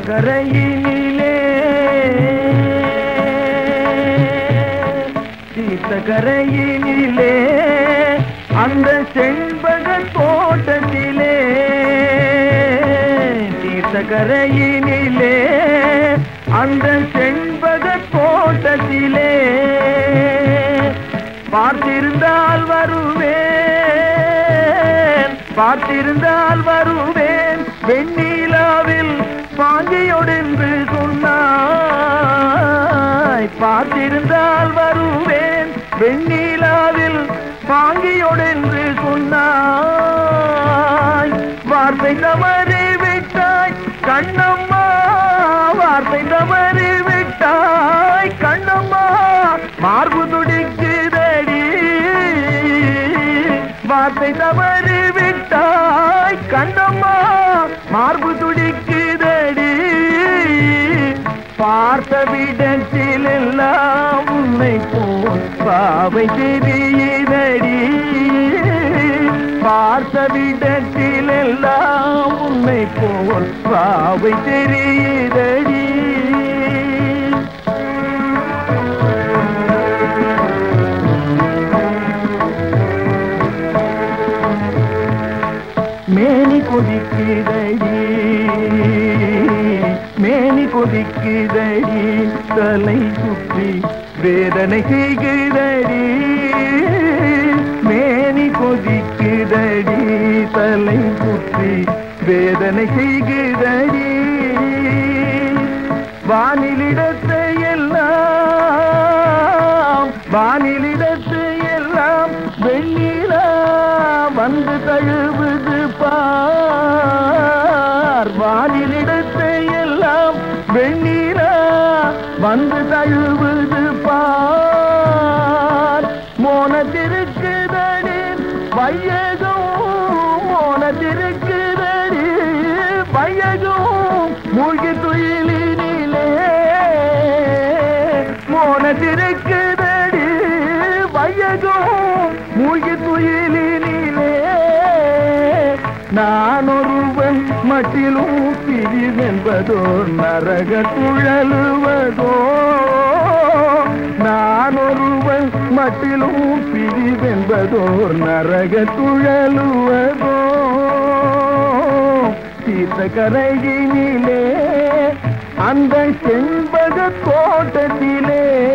தீர்த்தகரையினிலே தீர்த்தகரையினிலே அந்த செண்பக தோட்டத்திலே தீர்த்தகரையினிலே அந்த செண்பக தோட்டத்திலே பார்த்திருந்தால் வருவேன் பார்த்திருந்தால் வருவேன் வெண்ணிலாவில் பாஞ்சியோடென்று சொன்னாய் பார்த்திருந்தால் வருவேன் வெண்ணிலாவில் பாங்கியோடென்று சொன்னாய் வார்த்தை தவறி விட்டாய் கண்ணம்மா வார்த்தை தவறி விட்டாய் கண்ணம்மா மார்பு துடிக்குதடி வார்த்தை தவறி விட்டாய் கண்ணம்மா மார்பு துடிக்குதடி பார்த்த விடத்தில் எல்லாம் உன்னை போல் பாவை தெரியுதடி பார்த்த விடத்தில் எல்லாம் உன்னை போல் பாவை தெரியுதடி மேனி கொதிக்குதடி மேனி கொதிக்குதடி தலை சுற்றி வேதனை செய்குதடி மேனி கொதிக்குதடி தலை சுற்றி வேதனை செய்குதடி வானிலிடத்தை எல்லாம் வானிலிடத்தை எல்லாம் வெண்ணிலா வந்து தழுவுது பார் வானிலிடத்தை எல்லாம் வெண்ணிலா வந்து தழுவுது பார் மோனத்திருக்குதடி வையகம் மோனத்திருக்குதடி வையகம் மூழ்கி துயிலினிலே மோனத்திருக்குதடி வையகம் மூழ்கி துயிலினிலே நான் ஒருவன் மட்டிலும் பிரிவென்பதோ நரக குழலுவதோ நான் ஒருவன் மட்டிலும் பிரிவென்பதோர் நரக துழலுவதோ தீர்த்த கரையினிலே அந்த செண்பக தோட்டத்திலே